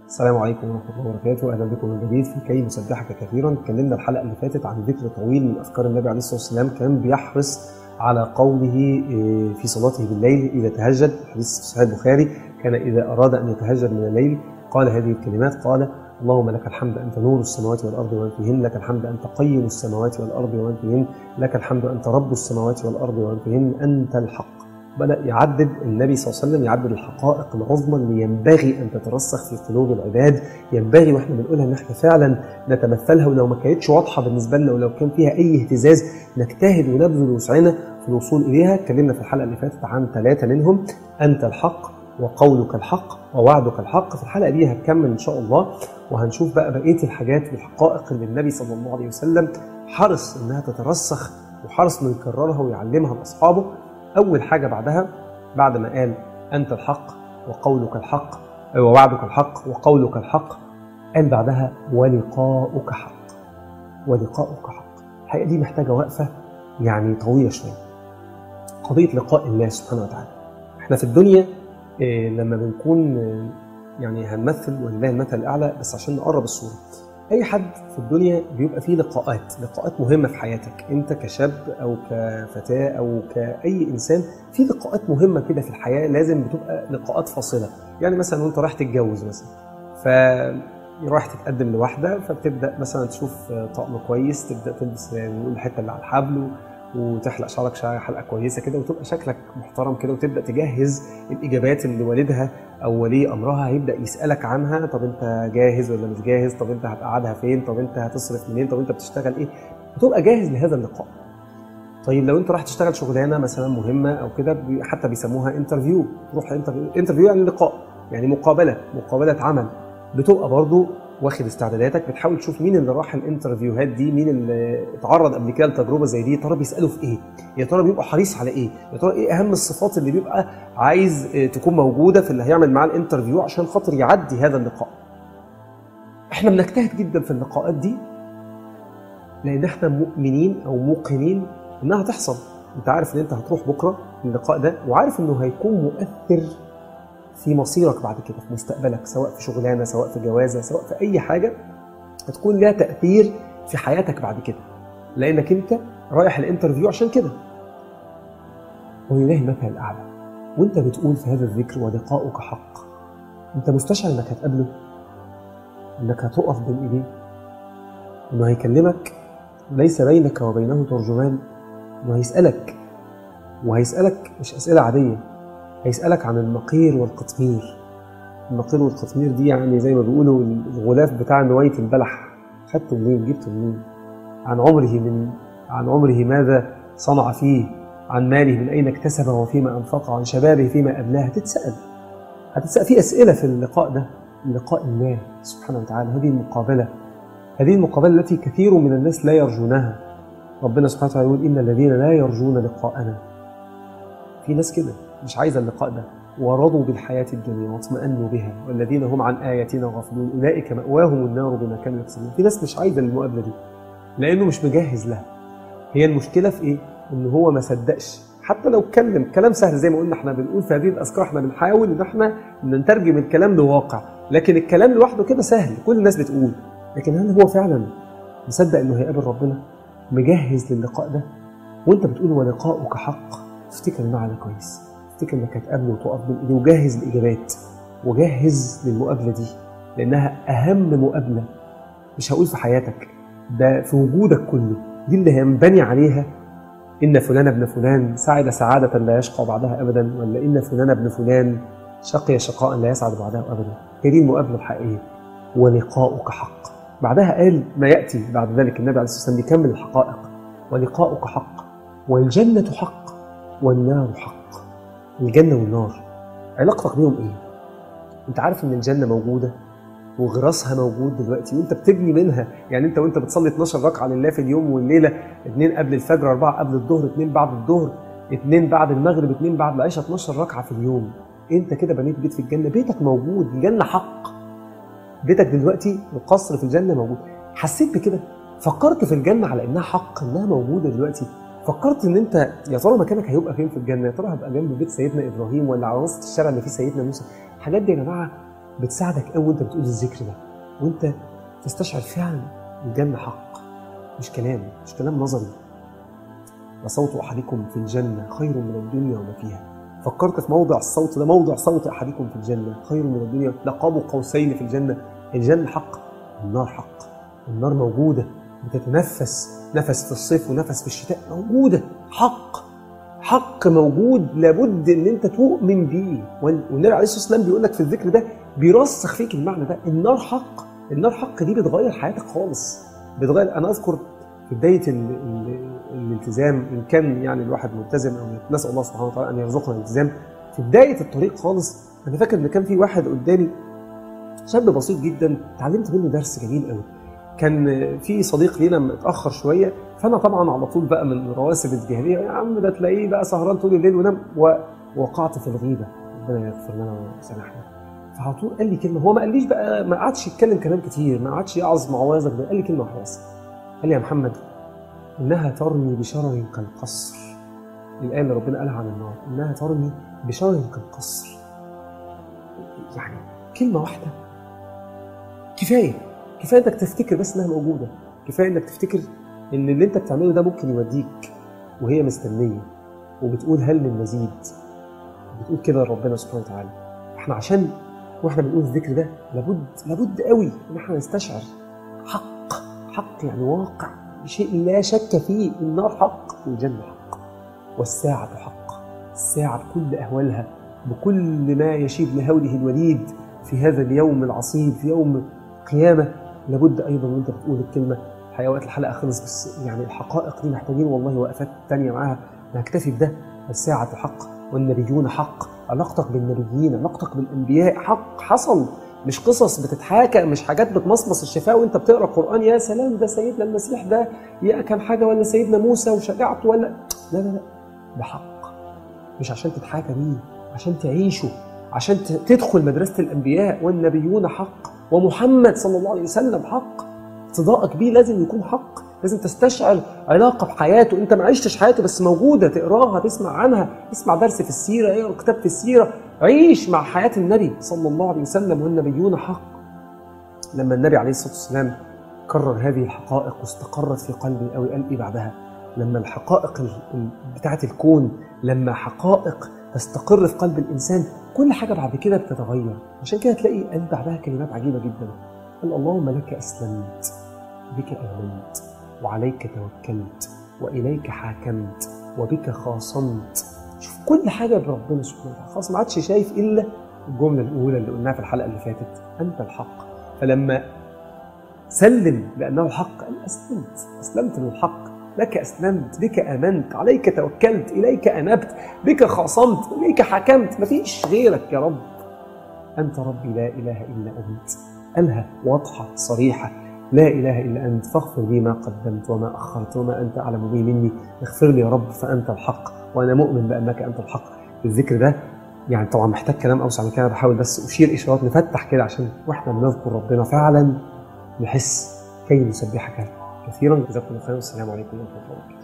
السلام عليكم ورحمة الله وبركاته، أهلا بكم من جديد في كي نسبحك كثيرا، اتكلمنا الحلقة اللي فاتت عن ذكر طويل من أذكار النبي عليه الصلاة والسلام كان بيحرص على قوله في صلاته بالليل إذا تهجد، حديث في صحيح البخاري، كان إذا أراد أن يتهجد من الليل قال هذه الكلمات قال اللهم لك الحمد أنت نور السماوات والأرض ومن فيهن لك الحمد أنت قيم السماوات والأرض ومن فيهن لك الحمد أنت رب السماوات والأرض ومن فيهن أنت الحق بدأ يعدد النبي صلى الله عليه وسلم يعدد الحقائق العظمى اللي ينبغي أن تترسخ في قلوب العباد ينبغي وإحنا بنقولها إن إحنا فعلا نتمثلها ولو ما كانتش واضحة بالنسبة لنا ولو كان فيها أي اهتزاز نجتهد ونبذل وسعنا في الوصول إليها اتكلمنا في الحلقة اللي فاتت عن ثلاثة منهم أنت الحق وقولك الحق ووعدك الحق في الحلقة دي هنكمل إن شاء الله وهنشوف بقى بقية الحاجات والحقائق اللي النبي صلى الله عليه وسلم حرص إنها تترسخ وحرص إنه يكررها ويعلمها لأصحابه أول حاجة بعدها بعد ما قال أنت الحق وقولك الحق ووعدك الحق وقولك الحق قال بعدها ولقاؤك حق ولقاؤك حق الحقيقة دي محتاجة وقفة يعني طويلة شوية قضية لقاء الله سبحانه وتعالى احنا في الدنيا إيه لما بنكون يعني هنمثل ولله المثل الأعلى بس عشان نقرب الصورة اي حد في الدنيا بيبقى فيه لقاءات لقاءات مهمه في حياتك انت كشاب او كفتاه او كاي انسان في لقاءات مهمه كده في الحياه لازم بتبقى لقاءات فاصله يعني مثلا وانت رايح تتجوز مثلا ف رايح تتقدم لواحده فبتبدا مثلا تشوف طقم كويس تبدا تلبس الحته اللي على الحبل وتحلق شعرك شعر حلقه كويسه كده وتبقى شكلك محترم كده وتبدا تجهز الاجابات اللي والدها او ولي امرها هيبدا يسالك عنها طب انت جاهز ولا مش جاهز طب انت هتقعدها فين طب انت هتصرف منين طب انت بتشتغل ايه وتبقى جاهز لهذا اللقاء طيب لو انت رايح تشتغل شغلانه مثلا مهمه او كده حتى بيسموها انترفيو تروح انترفيو انترفيو يعني لقاء يعني مقابله مقابله عمل بتبقى برضو واخد استعداداتك بتحاول تشوف مين اللي راح الانترفيوهات دي مين اللي اتعرض قبل كده لتجربه زي دي يا ترى بيسالوا في ايه يا ترى بيبقى حريص على ايه يا ترى ايه اهم الصفات اللي بيبقى عايز تكون موجوده في اللي هيعمل معاه الانترفيو عشان خاطر يعدي هذا اللقاء احنا بنجتهد جدا في اللقاءات دي لان احنا مؤمنين او موقنين انها هتحصل انت عارف ان انت هتروح بكره اللقاء ده وعارف انه هيكون مؤثر في مصيرك بعد كده في مستقبلك سواء في شغلانه سواء في جوازه سواء في اي حاجه هتكون لها تاثير في حياتك بعد كده لانك انت رايح الانترفيو عشان كده ولله المثل الاعلى وانت بتقول في هذا الذكر ولقاؤك حق انت مستشعر انك هتقابله انك هتقف بين ايديه انه هيكلمك ليس بينك وبينه ترجمان انه هيسالك وهيسالك مش اسئله عاديه هيسألك عن المقير والقطمير المقير والقطمير دي يعني زي ما بيقولوا الغلاف بتاع نواية البلح خدته منين جبته منين عن عمره من عن عمره ماذا صنع فيه عن ماله من أين اكتسبه وفيما أنفقه عن شبابه فيما أبلاه هتتسأل هتتسأل في أسئلة في اللقاء ده لقاء الله سبحانه وتعالى هذه المقابلة هذه المقابلة التي كثير من الناس لا يرجونها ربنا سبحانه وتعالى يقول إن الذين لا يرجون لقاءنا في ناس كده مش عايزة اللقاء ده ورضوا بالحياة الدنيا واطمأنوا بها والذين هم عن آياتنا غافلون أولئك مأواهم النار بما كانوا يكسبون في ناس مش عايزة المقابلة دي لأنه مش مجهز لها هي المشكلة في إيه؟ إن هو ما صدقش حتى لو اتكلم كلام سهل زي ما قلنا احنا بنقول في هذه الأذكار احنا بنحاول إن احنا نترجم الكلام لواقع لكن الكلام لوحده كده سهل كل الناس بتقول لكن هل هو فعلا مصدق إنه هيقابل ربنا؟ مجهز للقاء ده؟ وأنت بتقول ولقاؤك حق افتكر المعنى كويس افتكر انك هتقابله وتقف بين ايديه وجهز الاجابات وجهز للمقابله دي لانها اهم مقابله مش هقول في حياتك ده في وجودك كله دي اللي هينبني عليها ان فلان ابن فلان سعد سعاده لا يشقى بعدها ابدا ولا ان فلان ابن فلان شقي شقاء لا يسعد بعدها ابدا هي دي المقابله الحقيقيه ولقاؤك حق بعدها قال ما ياتي بعد ذلك النبي عليه الصلاه والسلام بيكمل الحقائق ولقاؤك حق والجنه حق والنار حق الجنة والنار علاقتك بيهم ايه؟ انت عارف ان الجنة موجودة وغراسها موجود دلوقتي وانت بتبني منها يعني انت وانت بتصلي 12 ركعة لله في اليوم والليلة اثنين قبل الفجر اربعة قبل الظهر اثنين بعد الظهر اثنين بعد المغرب اثنين بعد العشاء 12 ركعة في اليوم انت كده بنيت بيت في الجنة بيتك موجود الجنة حق بيتك دلوقتي القصر في الجنة موجود حسيت بكده فكرت في الجنة على انها حق انها موجودة دلوقتي فكرت ان انت يا ترى مكانك هيبقى فين في الجنه؟ يا ترى هبقى جنب بيت سيدنا ابراهيم ولا على وسط الشارع اللي فيه سيدنا موسى؟ الحاجات دي يا جماعه بتساعدك قوي وانت بتقول الذكر ده وانت تستشعر فعلا الجنه حق مش كلام مش كلام نظري لصوت احدكم في الجنه خير من الدنيا وما فيها فكرت في موضع الصوت ده موضع صوت احدكم في الجنه خير من الدنيا لقاب قوسين في الجنه الجنه حق النار حق النار موجوده بتتنفس نفس في الصيف ونفس في الشتاء موجوده حق حق موجود لابد ان انت تؤمن بيه والنبي عليه الصلاه والسلام بيقول لك في الذكر ده بيرسخ فيك المعنى ده النار حق النار حق دي بتغير حياتك خالص بتغير انا اذكر في بدايه ال ال الالتزام ان كان يعني الواحد ملتزم او نسال الله سبحانه وتعالى ان يرزقنا الالتزام في بدايه الطريق خالص انا فاكر ان كان في واحد قدامي شاب بسيط جدا اتعلمت منه درس جميل قوي كان في صديق لينا متاخر شويه فانا طبعا على طول بقى من رواسب الجاهليه يا عم ده تلاقيه بقى سهران طول الليل ونام ووقعت في الغيبه ربنا يغفر لنا ويسامحنا فعلى طول قال لي كلمه هو ما قاليش بقى ما قعدش يتكلم كلام كتير ما قعدش يعظ معوذك قال لي كلمه واحده بس قال لي يا محمد انها ترمي بشرر كالقصر الايه اللي ربنا قالها عن النار انها ترمي بشرر كالقصر يعني كلمه واحده كفايه كفايه انك تفتكر بس انها موجوده كفايه انك تفتكر ان اللي انت بتعمله ده ممكن يوديك وهي مستنيه وبتقول هل من مزيد بتقول كده لربنا سبحانه وتعالى احنا عشان واحنا بنقول الذكر ده لابد لابد قوي ان احنا نستشعر حق حق يعني واقع شيء لا شك فيه النار حق والجنه حق والساعه حق الساعه بكل اهوالها بكل ما يشيب لهوله الوليد في هذا اليوم العصيب في يوم قيامه لابد ايضا وانت بتقول الكلمه الحقيقه وقت الحلقه خلص بس يعني الحقائق دي محتاجين والله وقفات تانية معاها نكتفي بده الساعه حق والنبيون حق علاقتك بالنبيين علاقتك بالانبياء حق حصل مش قصص بتتحاكى مش حاجات بتمصمص الشفاء وانت بتقرا قران يا سلام ده سيدنا المسيح ده يا كان حاجه ولا سيدنا موسى وشجاعته ولا لا لا لا ده حق مش عشان تتحاكى بيه عشان تعيشه عشان تدخل مدرسه الانبياء والنبيون حق ومحمد صلى الله عليه وسلم حق اقتدائك بيه لازم يكون حق لازم تستشعر علاقه بحياته انت ما عشتش حياته بس موجوده تقراها تسمع عنها اسمع درس في السيره اقرا كتاب في السيره عيش مع حياه النبي صلى الله عليه وسلم والنبيون حق لما النبي عليه الصلاه والسلام كرر هذه الحقائق واستقرت في قلبي قوي قال ايه بعدها لما الحقائق بتاعه الكون لما حقائق تستقر في قلب الانسان كل حاجه بعد كده بتتغير عشان كده تلاقي قال بعدها كلمات عجيبه جدا قال اللهم لك اسلمت بك امنت وعليك توكلت واليك حاكمت وبك خاصمت شوف كل حاجه بربنا سبحانه وتعالى خلاص ما عادش شايف الا الجمله الاولى اللي قلناها في الحلقه اللي فاتت انت الحق فلما سلم بانه الحق قال اسلمت اسلمت للحق لك اسلمت بك امنت عليك توكلت اليك انبت بك خاصمت اليك حكمت مفيش غيرك يا رب انت ربي لا اله الا انت قالها واضحه صريحه لا إله إلا أنت فاغفر لي ما قدمت وما أخرت وما أنت أعلم به مني اغفر لي يا رب فأنت الحق وأنا مؤمن بأنك أنت الحق الذكر ده يعني طبعا محتاج كلام أوسع من كده بحاول بس أشير إشارات نفتح كده عشان وإحنا بنذكر ربنا فعلا نحس كي نسبحك كثيرا جزاكم الله خيرا والسلام عليكم ورحمة الله وبركاته